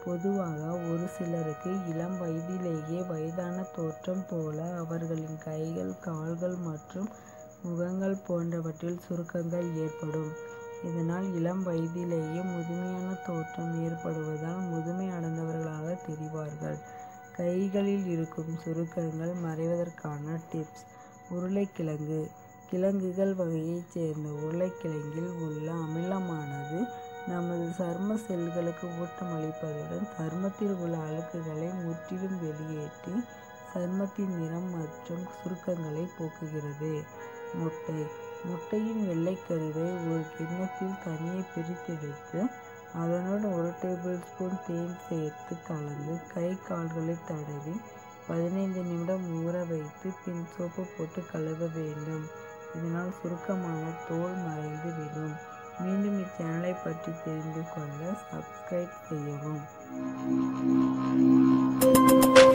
பொதுவாக ஒரு சிலருக்கு இளம் வயதிலேயே வயதான தோற்றம் போல அவர்களின் கைகள் கால்கள் மற்றும் முகங்கள் போன்றவற்றில் சுருக்கங்கள் ஏற்படும் இதனால் இளம் வயதிலேயே முதுமையான தோற்றம் ஏற்படுவதால் முதுமை அடைந்தவர்களாக தெரிவார்கள் கைகளில் இருக்கும் சுருக்கங்கள் மறைவதற்கான டிப்ஸ் உருளைக்கிழங்கு கிழங்குகள் வகையைச் சேர்ந்த உருளைக்கிழங்கில் உள்ள அமிலமானது நமது சர்ம செல்களுக்கு ஊட்டமளிப்பதுடன் சருமத்தில் உள்ள அழுக்குகளை முற்றிலும் வெளியேற்றி சருமத்தின் நிறம் மற்றும் சுருக்கங்களை போக்குகிறது முட்டை முட்டையின் வெள்ளைக்கருவை ஒரு கிண்ணத்தில் தனியே பிரித்தெடுத்து அதனுடன் ஒரு டேபிள் ஸ்பூன் தேன் சேர்த்து கலந்து கை கால்களை தடவி பதினைந்து நிமிடம் ஊற வைத்து பின் சோப்பு போட்டு கழுவ வேண்டும் இதனால் சுருக்கமான தோல் மறைந்து விடும் மீண்டும் இச்சேனலை பற்றி தெரிந்து கொள்ள சப்ஸ்கிரைப் செய்யவும்